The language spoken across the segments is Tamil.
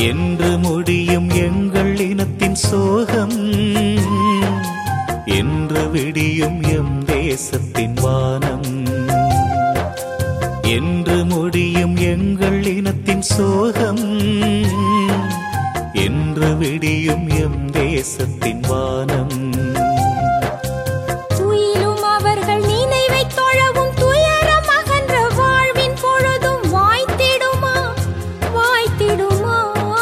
என்று முடியும் எங்கள் இனத்தின் சோகம் என்று விடியும் எம் தேசத்தின் வானம் என்று முடியும் எங்கள் இனத்தின் சோகம் என்று விடியும் எம் தேசத்தின் வானம் துயிலும் அவர்கள் நினைவைத் தொழவும் துயரம் அகன்ற வாழ்வின் பொழுதும் வாய்த்திடுமா வாய்த்திடுமா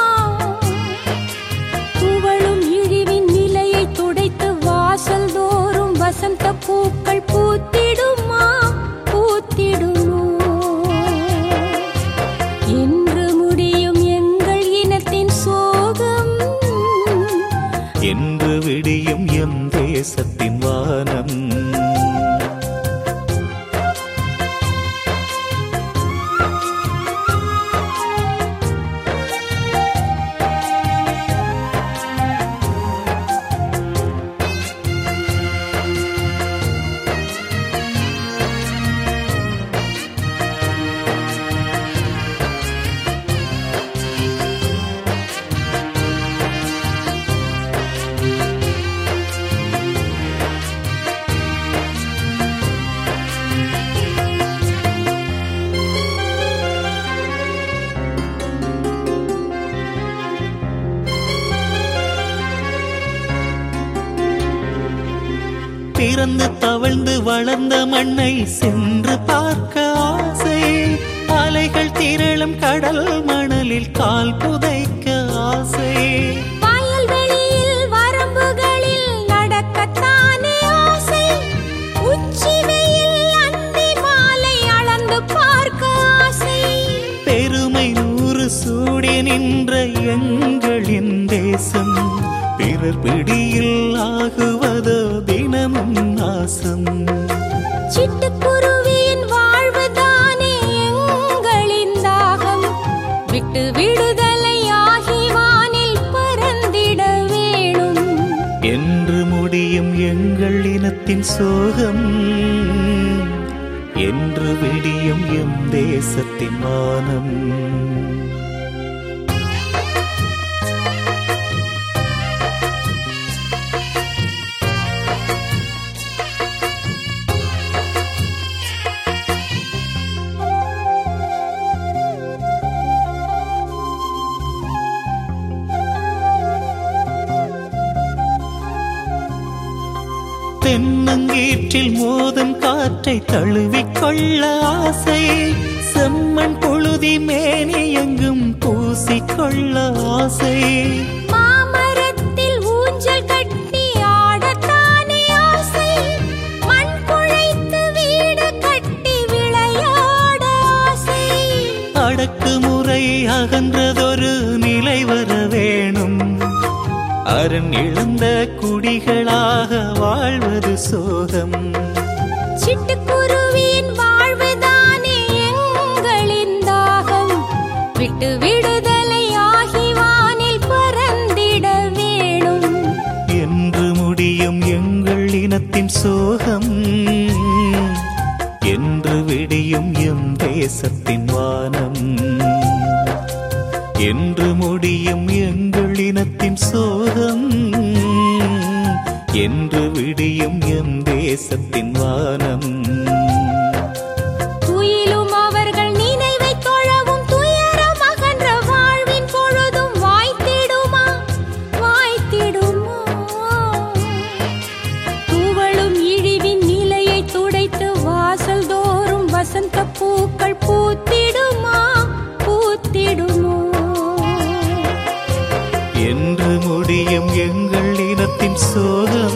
துவளும் இழிவின் நிலையை துடைத்து வாசல் தோறும் வசந்த பூக்கள் பூத்திடுமா பூத்திடுமோ என்று முடியும் எங்கள் இனத்தின் சோகம் என்று விடியும் எம் தேசத்தின் வானம் பிறந்து தவழ்ந்து வளர்ந்த மண்ணை சென்று பார்க்க ஆசை அலைகள் திரளும் கடல் மணலில் கால் புதைக்க ஆசை வயல்வெளியில் வரம்புகளில் நடக்கத்தானே ஆசை உச்சி வெயில் அந்தி மாலை அளந்து பார்க்க ஆசை பெருமை நூறு சூடி நின்ற எங்களின் தேசம் பிறர் பிடியில் ஆகுவதோ தினமும் நாசம் சிட்டுக்குருவியின் வாழ்வுதானே எங்களின் தாகம் விட்டு விடுதலை ஆகி வானில் பறந்திட வேணும் என்று முடியும் எங்கள் இனத்தின் சோகம் என்று விடியும் எம் தேசத்தின் வானம் தென்னங்கீற்றில் மோதும் காற்றை தழுவிக்கொள்ள ஆசை செம்மண் புழுதி மேனி எங்கும் பூசிக்கொள்ள ஆசை மாமரத்தில் ஊஞ்சல் கட்டி ஆடத்தானே ஆசை மண் குழைத்து வீடு கட்டி விளையாட ஆசை அடக்குமுறை அகன்றதொரு நிலை வர வேணும் அரண் இழந்த குடிகளாக வாழ்வது சோகம் சிட்டுக்குருவியின் வாழ்வுதானே எங்களின் தாகம் விட்டு விடுதலை ஆகி வானில் பறந்திட வேணும் என்று முடியும் எங்கள் இனத்தின் சோகம் என்று விடியும் எம் தேசத்தின் வானம் என்று முடியும் எங்கள் இனத்தின் சோகம் என்று விடியும் எம் தேசத்தின் வானம் துயிலும் அவர்கள் நினைவைத் தொழவும் துயரம் அகன்ற வாழ்வின் பொழுதும் வாய்த்திடுமா வாய்த்திடுமா துவளும் இழிவின் நிலையை துடைத்து வாசல் தோறும் வசந்த பூக்கள் பூத்திடுமா பூத்திடுமோ என்று முடியும் எங்கள் இனத்தின் சோகம்